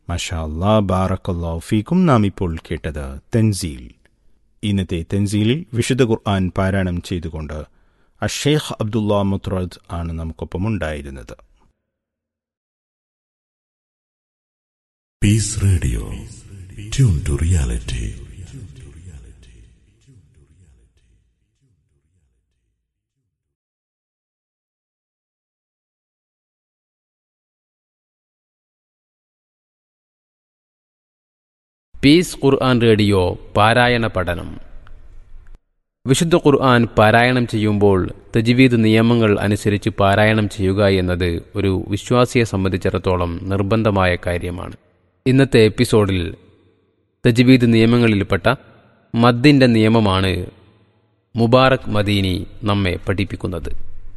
മഷാ അല്ലാ ബാറക്കല്ലാ ഫീക്കും നാം ഇപ്പോൾ കേട്ടത് തെൻസീൽ ഇന്നത്തെ തെൻസീലിൽ വിശുദ്ധ ഖുർആൻ പാരായണം ചെയ്തുകൊണ്ട് അഷേഖ് അബ്ദുള്ള മുത്രദ് ആണ് നമുക്കൊപ്പം ഉണ്ടായിരുന്നത് Peace Radio. Tune to reality. Peace ഖുർആൻ റേഡിയോ പാരായണ പഠനം വിശുദ്ധ ഖുർആൻ പാരായണം ചെയ്യുമ്പോൾ തജ്വീദ് നിയമങ്ങൾ അനുസരിച്ച് പാരായണം ചെയ്യുക എന്നത് ഒരു വിശ്വാസിയെ സംബന്ധിച്ചിടത്തോളം നിർബന്ധമായ കാര്യമാണ് ഇന്നത്തെ എപ്പിസോഡിൽ തജ്വീദ് നിയമങ്ങളിൽപ്പെട്ട മദ്ദിൻ്റെ നിയമമാണ് മുബാറക് മദീനി നമ്മെ പഠിപ്പിക്കുന്നത്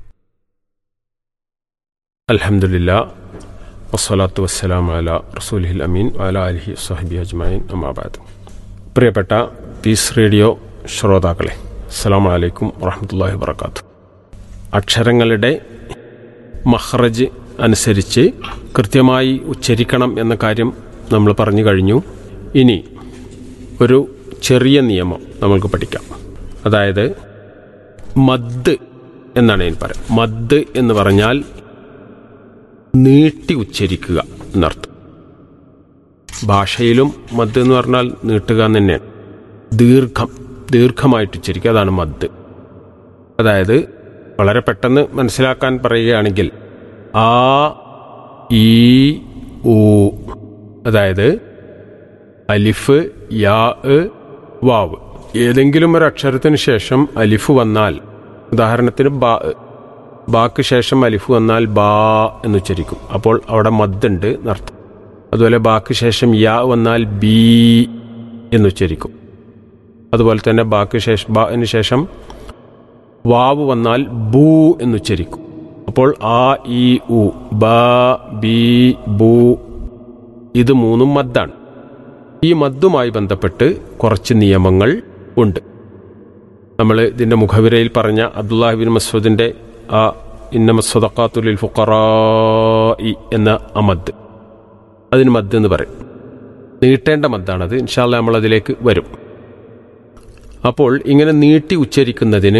അലഹമില്ല വസ്സലാത്തു വസ്സലാം അല റസൂലിഹിൽ അമീൻ അല അലിഹി സഹബി അജ്മൈൻ അമാബാദ് പ്രിയപ്പെട്ട പീസ് റേഡിയോ ശ്രോതാക്കളെ അസ്സാം വലൈക്കും വറഹമത്തല്ലാഹി വർക്കാത്തു അക്ഷരങ്ങളുടെ മഹ്റജ് അനുസരിച്ച് കൃത്യമായി ഉച്ചരിക്കണം എന്ന കാര്യം നമ്മൾ പറഞ്ഞു കഴിഞ്ഞു ഇനി ഒരു ചെറിയ നിയമം നമ്മൾക്ക് പഠിക്കാം അതായത് മദ് എന്നാണ് ഞാൻ പറയാം മദ് എന്ന് പറഞ്ഞാൽ നീട്ടി ഉച്ചരിക്കുക എന്നർത്ഥം ഭാഷയിലും മദ് എന്ന് പറഞ്ഞാൽ നീട്ടുക എന്ന് തന്നെയാണ് ദീർഘം ദീർഘമായിട്ട് ഉച്ചരിക്കുക അതാണ് മദ് അതായത് വളരെ പെട്ടെന്ന് മനസ്സിലാക്കാൻ പറയുകയാണെങ്കിൽ ആ ഈ ഊ അതായത് അലിഫ് യാ വാവ് ഏതെങ്കിലും ഒരു അക്ഷരത്തിന് ശേഷം അലിഫ് വന്നാൽ ഉദാഹരണത്തിന് ബാ ബാക്ക് ശേഷം അലിഫ് വന്നാൽ ബാ എന്ന് ഉച്ചരിക്കും അപ്പോൾ അവിടെ മദ്ദുണ്ട് എന്നർത്ഥം അതുപോലെ ബാക്ക് ശേഷം യാ വന്നാൽ ബി എന്ന് ഉച്ചരിക്കും അതുപോലെ തന്നെ ബാക്ക് ശേഷം ബാന് ശേഷം വാവ് വന്നാൽ ബൂ എന്ന് ഉച്ചരിക്കും അപ്പോൾ ആ ഈ ഉ ബ ബി ബൂ ഇത് മൂന്നും മദ്ദാണ് ഈ മദ്ദുമായി ബന്ധപ്പെട്ട് കുറച്ച് നിയമങ്ങൾ ഉണ്ട് നമ്മൾ ഇതിൻ്റെ മുഖവിരയിൽ പറഞ്ഞ അബ്ദുല്ലാഹിബിൻ മസൂദിൻ്റെ ആ ഇന്നമസ്വതക്കാത്തുലിൽ ഫുക്കറായി എന്ന ആ മദ് അതിന് മദ് എന്ന് പറയും നീട്ടേണ്ട മദ്ദാണത് ഇൻഷാല്ല നമ്മൾ അതിലേക്ക് വരും അപ്പോൾ ഇങ്ങനെ നീട്ടി ഉച്ചരിക്കുന്നതിന്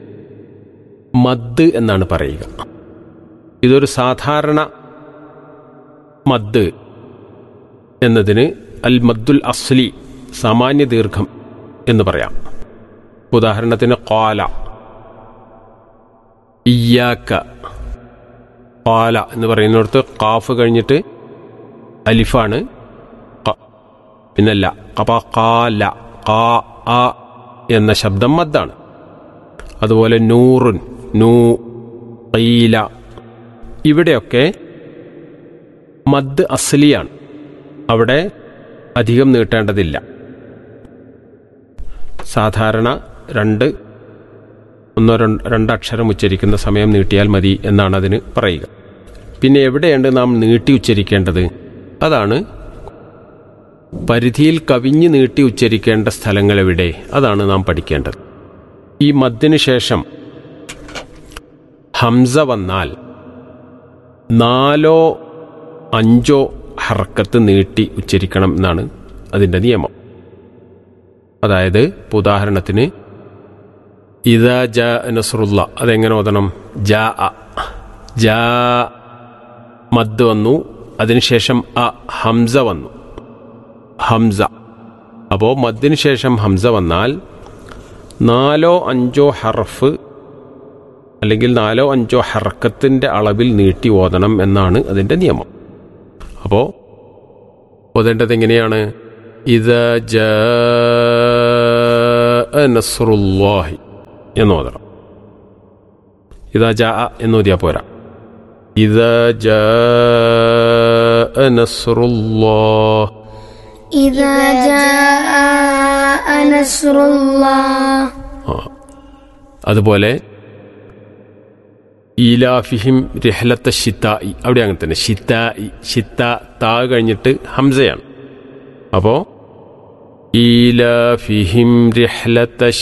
മദ് എന്നാണ് പറയുക ഇതൊരു സാധാരണ മദ് എന്നതിന് അൽ മദ്ദുൽ അസ്ലി സാമാന്യ ദീർഘം എന്ന് പറയാം ഉദാഹരണത്തിന് കോല ഇയാക്ക കാല എന്ന് പറയുന്നിടത്ത് കാഫ് കഴിഞ്ഞിട്ട് അലിഫാണ് പിന്നല്ല കപ കാല കാ ആ എന്ന ശബ്ദം മദ്ദാണ് അതുപോലെ നൂറുൻ നൂ കീല ഇവിടെയൊക്കെ മദ് അസ്ലിയാണ് അവിടെ അധികം നീട്ടേണ്ടതില്ല സാധാരണ രണ്ട് ഒന്നോ രണ്ടക്ഷരം ഉച്ചരിക്കുന്ന സമയം നീട്ടിയാൽ മതി എന്നാണ് അതിന് പറയുക പിന്നെ എവിടെയുണ്ട് നാം നീട്ടി ഉച്ചരിക്കേണ്ടത് അതാണ് പരിധിയിൽ കവിഞ്ഞ് നീട്ടി ഉച്ചരിക്കേണ്ട സ്ഥലങ്ങൾ എവിടെ അതാണ് നാം പഠിക്കേണ്ടത് ഈ മദ്ദിന് ശേഷം ഹംസ വന്നാൽ നാലോ അഞ്ചോ ഹർക്കത്ത് നീട്ടി ഉച്ചരിക്കണം എന്നാണ് അതിൻ്റെ നിയമം അതായത് ഉദാഹരണത്തിന് ഇതാ ജ നസറുല്ല അതെങ്ങനെ ഓതണം ജാ അ ജാ മദ് വന്നു അതിനുശേഷം അ ഹംസ വന്നു ഹംസ അപ്പോൾ മദ്ദിന് ശേഷം ഹംസ വന്നാൽ നാലോ അഞ്ചോ ഹർഫ് അല്ലെങ്കിൽ നാലോ അഞ്ചോ ഹർക്കത്തിൻ്റെ അളവിൽ നീട്ടി ഓതണം എന്നാണ് അതിൻ്റെ നിയമം അപ്പോൾ ഓതേണ്ടത് എങ്ങനെയാണ് ഇത് ജ നസറുല്ലാഹി എന്ന് ഓതണം ഇതാ ജാ എന്ന് ഓതിയാൽ പോരാ ഇതാ ജാ നസറുല്ലാഹ് إذا جاء نصر الله ആ അതുപോലെ ഈലാഫിഹിം രഹ്ലത്ത ഷിത്തായി അവിടെ അങ്ങനെ തന്നെ ഷിത്തായി ഷിത്ത താ കഴിഞ്ഞിട്ട് ഹംസയാണ് അപ്പോൾ ഈലാഫിഹിം രഹ്ലത്ത